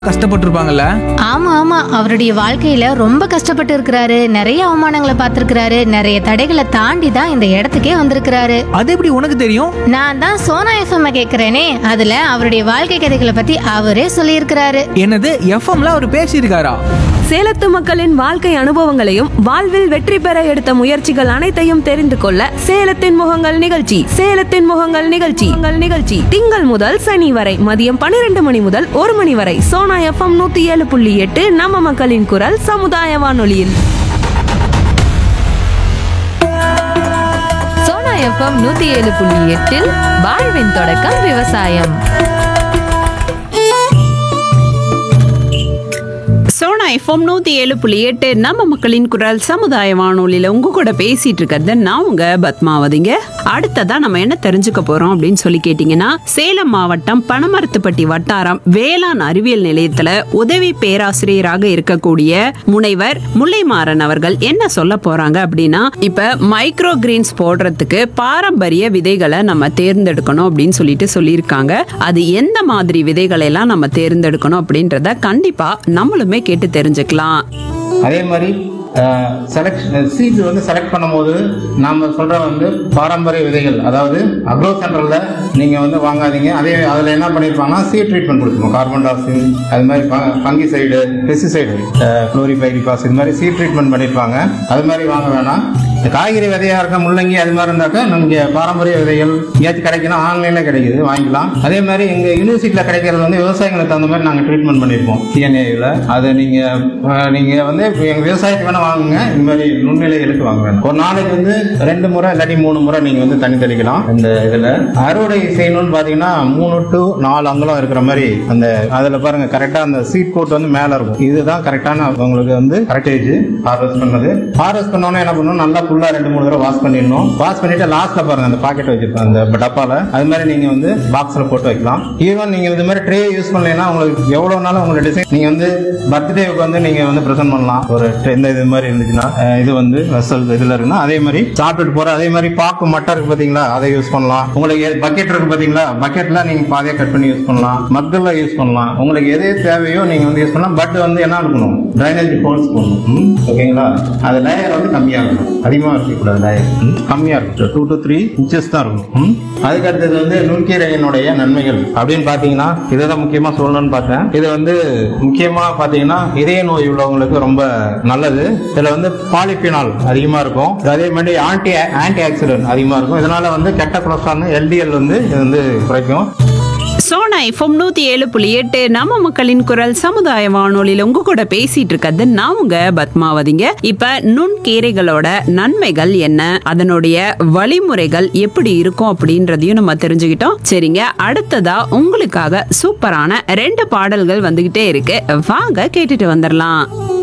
கஷ்டப்பட்டிருப்பாங்கல்ல ஆமா ஆமா அவருடைய வாழ்க்கையில ரொம்ப கஷ்டப்பட்டு இருக்கிறாரு நிறைய அவமானங்களை பார்த்திருக்கிறாரு நிறைய தடைகளை தாண்டி தான் இந்த இடத்துக்கே வந்திருக்கிறாரு அது எப்படி உனக்கு தெரியும் நான் தான் சோனா எஃப்எம் கேக்குறேனே அதுல அவருடைய வாழ்க்கை கதைகளை பத்தி அவரே சொல்லியிருக்கிறாரு என்னது எஃப்எம்ல அவர் பேசியிருக்காரா சேலத்து மக்களின் வாழ்க்கை அனுபவங்களையும் வாழ்வில் வெற்றி பெற எடுத்த முயற்சிகள் அனைத்தையும் தெரிந்து கொள்ள சேலத்தின் முகங்கள் நிகழ்ச்சி சேலத்தின் முகங்கள் நிகழ்ச்சி உங்கள் நிகழ்ச்சி திங்கள் முதல் சனி வரை மதியம் பன்னிரண்டு மணி முதல் ஒரு மணி வரை சோனா எஃப்எம் நூத்தி ஏழு புள்ளி எட்டு நம்ம மக்களின் குரல் சமுதாய வானொலியில் சோனா எஃப்எம் நூத்தி ஏழு புள்ளி எட்டில் வாழ்வின் தொடக்கம் விவசாயம் சோனா எஃப்எம் நூத்தி ஏழு புள்ளி எட்டு நம்ம மக்களின் குரல் சமுதாய வானொலியில உங்க கூட பேசிட்டு இருக்கிறது நான் உங்க பத்மாவதிங்க அடுத்ததா நம்ம என்ன தெரிஞ்சுக்க போறோம் அப்படின்னு சொல்லி கேட்டீங்கன்னா சேலம் மாவட்டம் பனமரத்துப்பட்டி வட்டாரம் வேளாண் அறிவியல் நிலையத்துல உதவி பேராசிரியராக இருக்கக்கூடிய முனைவர் முல்லைமாறன் அவர்கள் என்ன சொல்ல போறாங்க அப்படின்னா இப்ப மைக்ரோ கிரீன்ஸ் போடுறதுக்கு பாரம்பரிய விதைகளை நம்ம தேர்ந்தெடுக்கணும் அப்படின்னு சொல்லிட்டு சொல்லியிருக்காங்க அது எந்த மாதிரி விதைகளை எல்லாம் நம்ம தேர்ந்தெடுக்கணும் அப்படின்றத கண்டிப்பா நம்மளுமே கேட்டு தெரிஞ்சுக்கலாம் அதே மாதிரி செலக்ட் சீட் வந்து செலக்ட் பண்ணும்போது நாம சொல்ற வந்து பாரம்பரிய விதைகள் அதாவது அக்ரோ சென்டர்ல நீங்க வந்து வாங்காதீங்க அதே அதுல என்ன பண்ணிருப்பாங்கன்னா சீட் ட்ரீட்மெண்ட் கொடுத்துருவோம் கார்பன் டாக்சின் அது மாதிரி ஃபங்கி சைடு பெஸ்டிசைடு குளோரிபைரிபாஸ் இது மாதிரி சீட் ட்ரீட்மெண்ட் பண்ணிருப்பாங்க அது மாதிரி வாங்க வேணாம் இந்த காய்கறி விதையா இருக்க முள்ளங்கி அது மாதிரி இருந்தாக்கா நமக்கு பாரம்பரிய விதைகள் எங்கேயாச்சும் கிடைக்கணும் ஆன்லைன்ல கிடைக்குது வாங்கிக்கலாம் அதே மாதிரி எங்க யூனிவர்சிட்டியில கிடைக்கிறது வந்து விவசாயிகளுக்கு தகுந்த மாதிரி நாங்க ட்ரீட்மெண்ட் பண்ணிருப்போம் டிஎன்ஏல அது நீங்க அஹ், நீங்க வந்து எங்க விவசாயத்துக்கு வேணா வாங்குங்க இந்த மாதிரி நுண்ணிலைகளுக்கு வாங்க வேணும் ஒரு நாளைக்கு வந்து ரெண்டு முறை இல்லாட்டி மூணு முறை நீங்க வந்து தண்ணி தெளிக்கலாம் இந்த இதுல அறுவடை செய்யணும்னு பாத்தீங்கன்னா மூணு டு நாலு அங்குலம் இருக்கிற மாதிரி அந்த அதுல பாருங்க கரெக்டா அந்த சீட் கோட் வந்து மேல இருக்கும் இதுதான் கரெக்டான உங்களுக்கு வந்து கரெக்டேஜ் ஹார்வெஸ்ட் பண்ணது ஹார்வெஸ்ட் பண்ணோன்னே என்ன பண்ணணும் நல்லா ஃபுல்லா ரெண்டு மூணு தடவை வாஷ் பண்ணிடணும் வாஷ் பண்ணிட்டு லாஸ்ட்ல பாருங்க அந்த பாக்கெட் வச்சிருப்பேன் அந்த டப்பால அது மாதிரி நீங்க வந்து பாக்ஸ்ல போட்டு வைக்கலாம் ஈவன் நீங்க இது மாதிரி ட்ரே யூஸ் பண்ணலைன்னா உங்களுக்கு எவ்வளவு நாளும் உங்களோட டிசைன் நீங்க வந்து பர்த்டேவுக்கு வந்து நீங்க வந்து ப்ரெசென்ட் பண்ணலாம் ஒரு tray- இந்த இது மாதிரி இருந்துச்சுன்னா அஹ் இது வந்து வெசல் இதுல இருக்குன்னா அதே மாதிரி சாப்பிட்டுட்டு போற அதே மாதிரி பாக்கு மட்டை இருக்கு பாத்தீங்களா அதை யூஸ் பண்ணலாம் உங்களுக்கு பக்கெட் இருக்கு பாத்தீங்களா பக்கெட்ல நீங்க பாதியா கட் பண்ணி யூஸ் பண்ணலாம் மக்கள்ல யூஸ் பண்ணலாம் உங்களுக்கு எது தேவையோ நீங்க வந்து யூஸ் பண்ணலாம் பட் வந்து என்ன இருக்கணும் ட்ரைனேஜ் ஹோல்ஸ் போடணும் ஓகேங்களா அது லேயர் வந்து கம்மியா இருக்கணும் அதிகமா இருக்கக்கூடாது லேயர் கம்மியா இருக்கும் டூ டு த்ரீ இன்ச்சஸ் தான் இருக்கும் ம். அதுக்கு அடுத்தது வந்து நுண்கீரையினுடைய நன்மைகள் அப்படின்னு பாத்தீங்கன்னா இதுதான் முக்கியமா சொல்லணும்னு பார்த்தேன் இது வந்து முக்கியமா பாத்தீங்கன்னா இதய நோய் உள்ளவங்களுக்கு ரொம்ப நல்லது இதுல வந்து பாலிபினால் அதிகமா இருக்கும் அதே மாதிரி ஆன்டி ஆன்டி ஆக்சிடென்ட் அதிகமா இருக்கும் இதனால வந்து கெட்ட கொலஸ்ட்ரால் எல்டிஎல் வந்து இது வந்து குறைக்கும் சோனா எஃப்எம் நூத்தி ஏழு புள்ளி எட்டு நம்ம மக்களின் குரல் சமுதாய வானொலியில உங்க கூட பேசிட்டு இருக்கிறது நான் உங்க பத்மாவதிங்க இப்ப நுண்கீரைகளோட நன்மைகள் என்ன அதனுடைய வழிமுறைகள் எப்படி இருக்கும் அப்படின்றதையும் நம்ம தெரிஞ்சுக்கிட்டோம் சரிங்க அடுத்ததா உங்களுக்காக சூப்பரான ரெண்டு பாடல்கள் வந்துகிட்டே இருக்கு வாங்க கேட்டுட்டு வந்துடலாம்